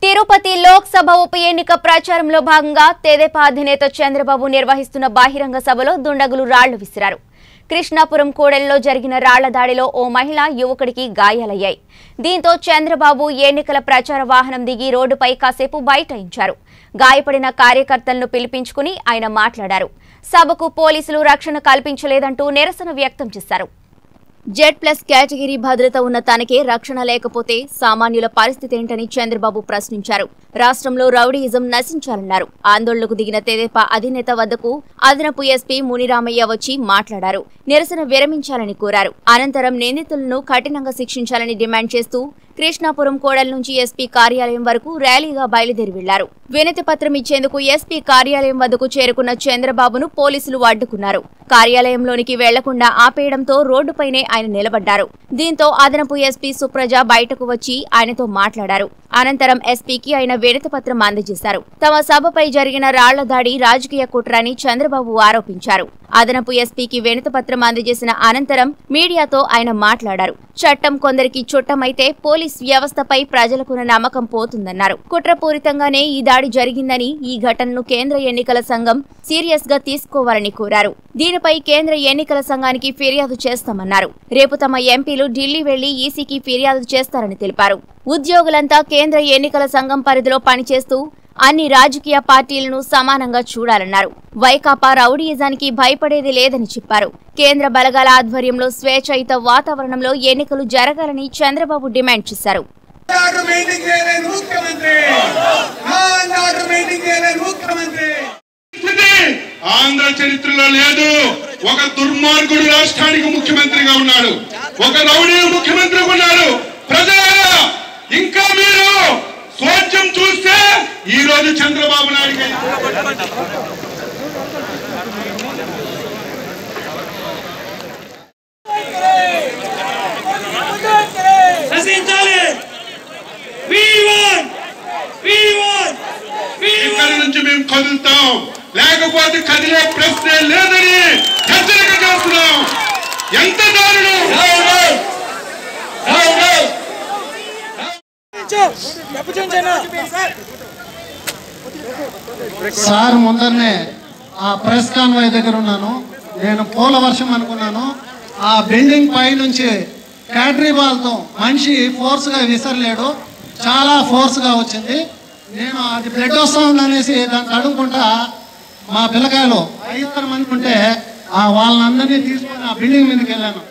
తిరుపతి లోక్సభ ఉప ఎన్నిక ప్రచారంలో భాగంగా తెదేపా అధినేత చంద్రబాబు నిర్వహిస్తున్న బహిరంగ సభలో దుండగులు రాళ్లు విసిరారు కృష్ణాపురం కూడలిలో జరిగిన రాళ్ల దాడిలో ఓ మహిళ యువకుడికి గాయాలయ్యాయి దీంతో చంద్రబాబు ఎన్నికల ప్రచార వాహనం దిగి రోడ్డుపై కాసేపు బైఠాయించారు గాయపడిన కార్యకర్తలను పిలిపించుకుని ఆయన మాట్లాడారు సభకు పోలీసులు రక్షణ కల్పించలేదంటూ నిరసన వ్యక్తం చేశారు జెడ్ ప్లస్ కేటగిరీ భద్రత ఉన్న తనకే రక్షణ లేకపోతే సామాన్యుల పరిస్థితి ఏంటని చంద్రబాబు ప్రశ్నించారు రాష్ట్రంలో రౌడీయిజం నశించాలన్నారు ఆందోళనకు దిగిన తెదేపా అధినేత వద్దకు అదనపు ఎస్పీ మునిరామయ్య వచ్చి మాట్లాడారు నిరసన విరమించాలని కోరారు అనంతరం నిందితులను కఠినంగా శిక్షించాలని డిమాండ్ చేస్తూ కృష్ణాపురం కోడల నుంచి ఎస్పీ కార్యాలయం వరకు ర్యాలీగా బయలుదేరి వెళ్లారు వినతి పత్రం ఇచ్చేందుకు ఎస్పీ కార్యాలయం వద్దకు చేరుకున్న చంద్రబాబును పోలీసులు అడ్డుకున్నారు కార్యాలయంలోనికి వెళ్లకుండా ఆపేయడంతో రోడ్డుపైనే ఆయన నిలబడ్డారు దీంతో అదనపు ఎస్పీ సుప్రజ బయటకు వచ్చి ఆయనతో మాట్లాడారు అనంతరం ఎస్పీకి ఆయన వినతి పత్రం అందజేశారు తమ సభపై జరిగిన రాళ్ల దాడి రాజకీయ కుట్రని చంద్రబాబు ఆరోపించారు అదనపు ఎస్పీకి వినతి పత్రం అందజేసిన అనంతరం మీడియాతో ఆయన మాట్లాడారు చట్టం కొందరికి చుట్టమైతే పోలీస్ వ్యవస్థపై ప్రజలకున్న నమ్మకం పోతుందన్నారు కుట్రపూరితంగానే ఈ దాడి జరిగిందని ఈ ఘటనను కేంద్ర ఎన్నికల సంఘం సీరియస్ గా తీసుకోవాలని కోరారు దీనిపై కేంద్ర ఎన్నికల సంఘానికి ఫిర్యాదు చేస్తామన్నారు రేపు తమ ఎంపీలు ఢిల్లీ వెళ్లి ఈసీకి ఫిర్యాదు చేస్తారని తెలిపారు ఉద్యోగులంతా కేంద్ర ఎన్నికల సంఘం పరిధిలో పనిచేస్తూ అన్ని రాజకీయ పార్టీలను సమానంగా చూడాలన్నారు వైకాపా రౌడీయిజానికి భయపడేది లేదని చెప్పారు కేంద్ర బలగాల ఆధ్వర్యంలో స్వేచ్ఛాయుత వాతావరణంలో ఎన్నికలు జరగాలని చంద్రబాబు డిమాండ్ చేశారు ఆర్డర్ మెయింటైన్ చేయలేని ముఖ్యమంత్రి నాన్ ఆర్డర్ మెయింటైన్ చేయలేని ముఖ్యమంత్రి పరిస్థితి ఆంధ్ర చరిత్రలో లేదు ఒక దుర్మార్గుడు రాష్ట్రానికి ముఖ్యమంత్రిగా ఉన్నాడు ఒక రౌడీ ముఖ్యమంత్రి ఉన్నాడు ప్రజలారా ఇంకా మీరు స్వచ్ఛం చూస్తే ఈ రోజు చంద్రబాబు నాయుడు గారు నశించాలి We want! We want! We ఇక్కడి want! నుంచి మేము కదులుతాం లేకపోతే కదిలే ప్రశ్నే లేదని హెచ్చరిక చేస్తున్నాం ఎంత దారుణం సార్ ముందరనే ఆ ప్రెస్ కాన్వాయ్ దగ్గర ఉన్నాను నేను పూల వర్షం అనుకున్నాను ఆ బిల్డింగ్ పై నుంచి క్యాటరీ బాల్తో మనిషి ఫోర్స్గా విసరలేడు చాలా ఫోర్స్గా వచ్చింది నేను అది బ్లడ్ వస్తుంది అనేసి దాన్ని అడుగుకుంటా మా పిల్లకాయలు ఐదుగురు మంది ఉంటే ఆ వాళ్ళందరినీ తీసుకొని ఆ బిల్డింగ్ మీదకి వెళ్ళాను